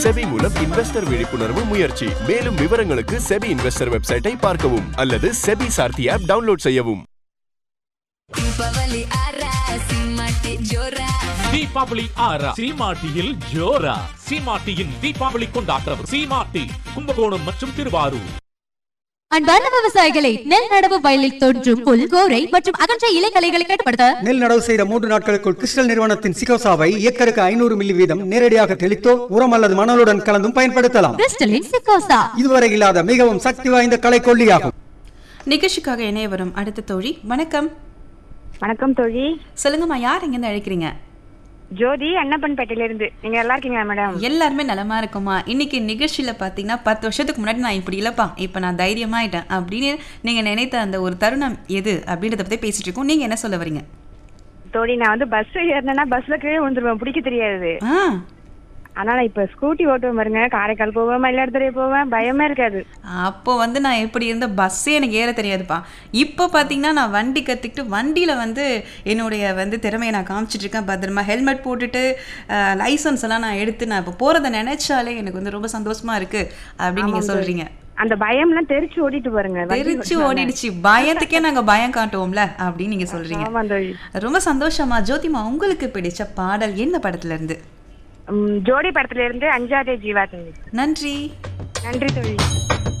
SEBI மூலம் investor விழிப்புணர்வு முயற்சி மேலும் விவரங்களுக்கு செபி இன்வெஸ்டர் வெப்சைட்டை பார்க்கவும் அல்லது செபி சார்த்தி ஆப் டவுன்லோட் செய்யவும் ದೀಪಾವಳಿ ಆರ ಸಿಂಹಕ್ಕೆ ಜೋರ தீபாவளி ஆறா சீமாட்டியில் ஜோரா சீமாட்டியின் தீபாவளி கொண்டாட்டம் சீமாட்டி கும்பகோணம் மற்றும் திருவாரூர் அன்பார்ந்த விவசாயிகளை நெல் நடவு வயலில் தோன்றும் புல் கோரை மற்றும் அகன்ற இலைகளைகளை கட்டுப்படுத்த நெல் நடவு செய்த மூன்று நாட்களுக்குள் கிறிஸ்டல் நிறுவனத்தின் சிகோசாவை ஏக்கருக்கு ஐநூறு மில்லி வீதம் நேரடியாக தெளித்தோ உரம் அல்லது மணலுடன் கலந்தும் பயன்படுத்தலாம் கிறிஸ்டலின் சிக்கோசா இதுவரை இல்லாத மிகவும் சக்தி வாய்ந்த களைக்கொல்லியாகும் நிகழ்ச்சிக்காக இணைய வரும் அடுத்த தோழி வணக்கம் வணக்கம் தோழி சொல்லுங்கம்மா யார் எங்கேருந்து அழைக்கிறீங்க ஜோதி அன்னப்பன்பேட்டையில இருந்து நீங்க நல்லா இருக்கீங்களா மேடம் எல்லாருமே நலமா இருக்குமா இன்னைக்கு நிகழ்ச்சியில பாத்தீங்கன்னா பத்து வருஷத்துக்கு முன்னாடி நான் இப்படி இல்லப்பா இப்ப நான் தைரியமாயிட்டேன் அப்படின்னு நீங்க நினைத்த அந்த ஒரு தருணம் எது அப்படின்றத பத்தி பேசிட்டு இருக்கோம் நீங்க என்ன சொல்ல வரீங்க தோழி நான் வந்து பஸ் ஏறினேன்னா பஸ்ல கீழே விழுந்துருவேன் பிடிக்க தெரியாது ஆ ஆனா நான் இப்ப ஸ்கூட்டி ஓட்டுவேன் பாருங்க காரைக்கால் போவேன் மயிலாடுதுறை போவேன் பயமே இருக்காது அப்போ வந்து நான் எப்படி இருந்த பஸ்ஸே எனக்கு ஏற தெரியாதுப்பா இப்போ பார்த்தீங்கன்னா நான் வண்டி கற்றுக்கிட்டு வண்டியில் வந்து என்னுடைய வந்து திறமையை நான் காமிச்சிட்டு இருக்கேன் பத்திரமா ஹெல்மெட் போட்டுட்டு லைசன்ஸ் எல்லாம் நான் எடுத்து நான் இப்போ போகிறத நினைச்சாலே எனக்கு வந்து ரொம்ப சந்தோஷமா இருக்கு அப்படின்னு நீங்கள் சொல்கிறீங்க அந்த பயம்லாம் தெரிச்சு ஓடிட்டு பாருங்க வண்டி தெரிச்சு ஓட்டுனால. ஓடிடுச்சு பயத்துக்கே நாங்க பயம் காட்டுவோம்ல அப்படின்னு நீங்க சொல்றீங்க ஆமா தோழி ரொம்ப சந்தோஷமா ஜோதிமா உங்களுக்கு பிடிச்ச பாடல் என்ன படத்துல இருந்து உம், ஜோடி படத்துல இருந்து அஞ்சாதே ஜீவா தோழி நன்றி நன்றி தோழி